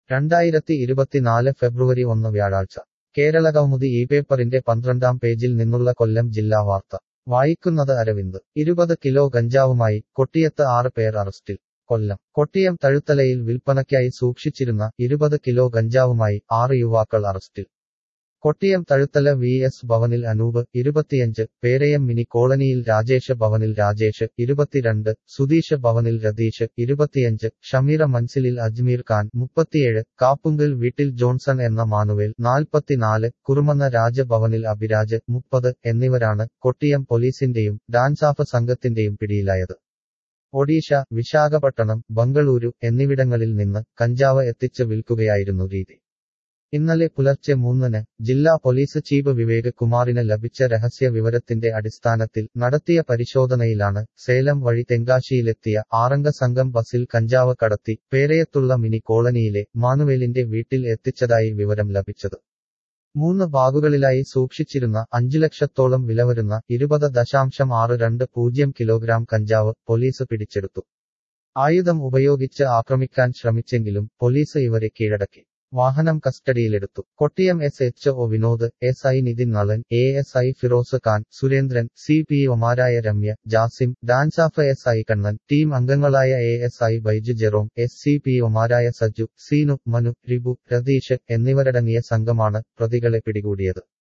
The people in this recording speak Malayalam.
രണ്ടായിരത്തി ഇരുപത്തിനാല് ഫെബ്രുവരി ഒന്ന് വ്യാഴാഴ്ച കേരള കൗമുദി ഈ പേപ്പറിന്റെ പന്ത്രണ്ടാം പേജിൽ നിന്നുള്ള കൊല്ലം ജില്ലാ വാർത്ത വായിക്കുന്നത് അരവിന്ദ് ഇരുപത് കിലോ ഗഞ്ചാവുമായി കൊട്ടിയത്ത് ആറ് പേർ അറസ്റ്റിൽ കൊല്ലം കൊട്ടിയം തഴുത്തലയിൽ വിൽപ്പനയ്ക്കായി സൂക്ഷിച്ചിരുന്ന ഇരുപത് കിലോ ഗഞ്ചാവുമായി ആറ് യുവാക്കൾ അറസ്റ്റിൽ കൊട്ടിയം തഴുത്തല വി എസ് ഭവനിൽ അനൂപ് ഇരുപത്തിയഞ്ച് പേരയം മിനി കോളനിയിൽ രാജേഷ് ഭവനിൽ രാജേഷ് ഇരുപത്തിരണ്ട് സുധീഷ് ഭവനിൽ രതീഷ് ഇരുപത്തിയഞ്ച് ഷമീറ മൻസിലിൽ അജ്മീർ ഖാൻ മുപ്പത്തിയേഴ് കാപ്പുങ്കിൽ വീട്ടിൽ ജോൺസൺ എന്ന മാനുവേൽ നാൽപ്പത്തിനാല് കുറുമന്ന രാജഭവനിൽ അഭിരാജ് മുപ്പത് എന്നിവരാണ് കൊട്ടിയം പോലീസിന്റെയും ഡാൻസാഫ് സംഘത്തിന്റെയും പിടിയിലായത് ഒഡീഷ വിശാഖപട്ടണം ബംഗളൂരു എന്നിവിടങ്ങളിൽ നിന്ന് കഞ്ചാവ് എത്തിച്ച് വിൽക്കുകയായിരുന്നു രീതി ഇന്നലെ പുലർച്ചെ മൂന്നിന് ജില്ലാ പോലീസ് ചീഫ് വിവേക് കുമാറിന് ലഭിച്ച രഹസ്യ വിവരത്തിന്റെ അടിസ്ഥാനത്തിൽ നടത്തിയ പരിശോധനയിലാണ് സേലം വഴി തെങ്കാശിയിലെത്തിയ ആറംഗ സംഘം ബസിൽ കഞ്ചാവ് കടത്തി പേരയത്തുള്ള മിനി കോളനിയിലെ മാനുവേലിന്റെ വീട്ടിൽ എത്തിച്ചതായി വിവരം ലഭിച്ചത് മൂന്ന് ബാഗുകളിലായി സൂക്ഷിച്ചിരുന്ന അഞ്ചു ലക്ഷത്തോളം വില വരുന്ന ഇരുപത് ദശാംശം ആറ് രണ്ട് പൂജ്യം കിലോഗ്രാം കഞ്ചാവ് പോലീസ് പിടിച്ചെടുത്തു ആയുധം ഉപയോഗിച്ച് ആക്രമിക്കാൻ ശ്രമിച്ചെങ്കിലും പോലീസ് ഇവരെ കീഴടക്കി വാഹനം കസ്റ്റഡിയിലെടുത്തു Kottiyam S H O Vinod S I Nithin Nalan A S I Firoz Khan Surendran C P ഒമാരായ Ramya Jasim DANSAF S I Kannan team അംഗങ്ങളായ A S I Baiju Jerome S C P ഒമാരായ സജു സീനു മനു റിബു രതീഷ് എന്നിവരടങ്ങിയ സംഘമാണ് പ്രതികളെ പിടികൂടിയത്